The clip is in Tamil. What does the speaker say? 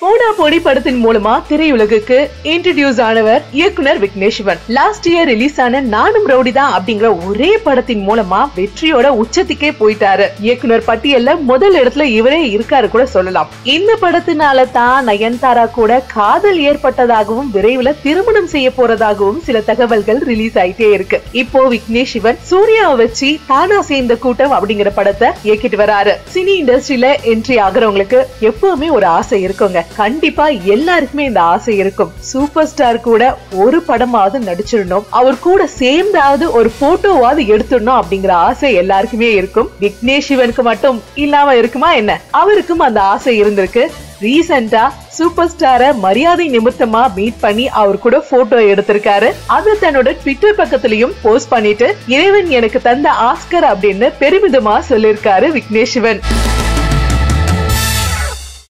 போடா போடி படத்தின் மூலமா திரையுலகுக்கு இன்ட்ரடியூஸ் ஆனவர் இயக்குனர் விக்னேஷ்வன் லாஸ்ட் இயர் ரிலீஸ் ஆன நானும் ரவுடி தான் அப்படிங்கிற ஒரே படத்தின் மூலமா வெற்றியோட உச்சத்துக்கே போயிட்டாரு இயக்குனர் பட்டியல்ல முதல் இடத்துல இவரே இருக்காரு கூட சொல்லலாம் இந்த படத்தினால தான் நயன்தாரா கூட காதல் ஏற்பட்டதாகவும் விரைவில் திருமணம் செய்ய போறதாகவும் சில தகவல்கள் ரிலீஸ் ஆயிட்டே இருக்கு இப்போ விக்னேஷ் சிவன் சூர்யாவை வச்சு தானா சேர்ந்த கூட்டம் அப்படிங்கிற படத்தை இயக்கிட்டு வராரு சினி இண்டஸ்ட்ரியில என்ட்ரி ஆகுறவங்களுக்கு எப்பவுமே ஒரு ஆசை இருக்குங்க கண்டிப்பா எல்லாருக்குமே இந்த ஆசை இருக்கும் சூப்பர் ஸ்டார் கூட ஒரு படமாவது நடிச்சிடணும் அவர் கூட சேர்ந்தாவது ஒரு போட்டோவாவது எடுத்துடணும் அப்படிங்கிற ஆசை எல்லாருக்குமே இருக்கும் விக்னேஷ் சிவனுக்கு மட்டும் இல்லாம இருக்குமா என்ன அவருக்கும் அந்த ஆசை இருந்திருக்கு ரீசெண்டா சூப்பர் ஸ்டார மரியாதை நிமித்தமா மீட் பண்ணி அவர் கூட போட்டோ எடுத்திருக்காரு அது தன்னோட ட்விட்டர் பக்கத்துலயும் போஸ்ட் பண்ணிட்டு இறைவன் எனக்கு தந்த ஆஸ்கர் அப்படின்னு பெருமிதமா சொல்லிருக்காரு விக்னேஷ் சிவன்